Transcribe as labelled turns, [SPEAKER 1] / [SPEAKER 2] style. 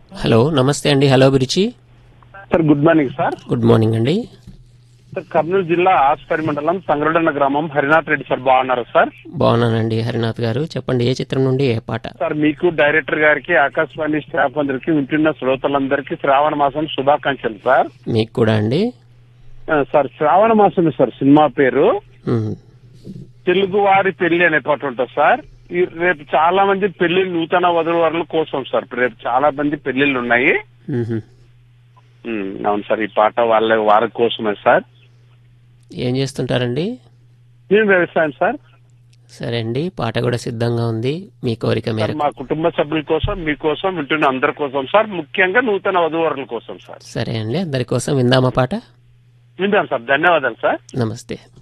[SPEAKER 1] Hello నమస్తే అండి hello Abhiruchi
[SPEAKER 2] sir good morning sir
[SPEAKER 1] good morning అండి
[SPEAKER 2] సార్ కర్నూలు జిల్లా ఆస్పరి మండలం సంగరడన్న గ్రామం హరినాథ్ రెడ్డి సార్ బాగున్నారు సార్
[SPEAKER 1] బాగున్నానండి హరినాథ్ గారు చెప్పండి ఏ చిత్రం నుండి ఏ పాట
[SPEAKER 2] సార్ మీకు డైరెక్టర్ గారికి ఆకాశవాణి స్టాఫ్ అందరికి వింటున్న శ్రోతలందరికీ శ్రావణ మాసం శుభాకాంక్షలు సార్
[SPEAKER 1] మీకు కూడా అండి
[SPEAKER 2] ఆ, సార్ శ్రావణ మాసం సార్ సినిమా పేరు
[SPEAKER 1] మ్మ్.
[SPEAKER 2] తెలుగు వారి పెళ్లి అనే పాట ఉంటుంది సార్ ఈ రేపు చాలా మంది పెళ్లి నూతన వధువరుల కోసం సార్ రేపు చాలా మంది పెళ్లిళ్ళు ఉన్నాయి
[SPEAKER 1] మ్మ్.
[SPEAKER 2] ఉమ్, అవును సార్ ఈ పాట వాళ్ళ వారి కోసమే సార్
[SPEAKER 1] ఏం చేస్తుంటారండి
[SPEAKER 2] నేను వ్యవసాయం సార్
[SPEAKER 1] సరే అండి పాట కూడా సిద్ధంగా ఉంది మీ కోరిక
[SPEAKER 2] సార్,
[SPEAKER 1] మేరకు
[SPEAKER 2] మా కుటుంబ సభ్యుల కోసం మీకోసం వింటున్న అందరి కోసం సార్ ముఖ్యంగా నూతన వధువరుల కోసం సార్
[SPEAKER 1] సరే అండి అందరి కోసం విందామా పాట
[SPEAKER 2] విందాం సార్ ధన్యవాదాలు సార్
[SPEAKER 1] నమస్తే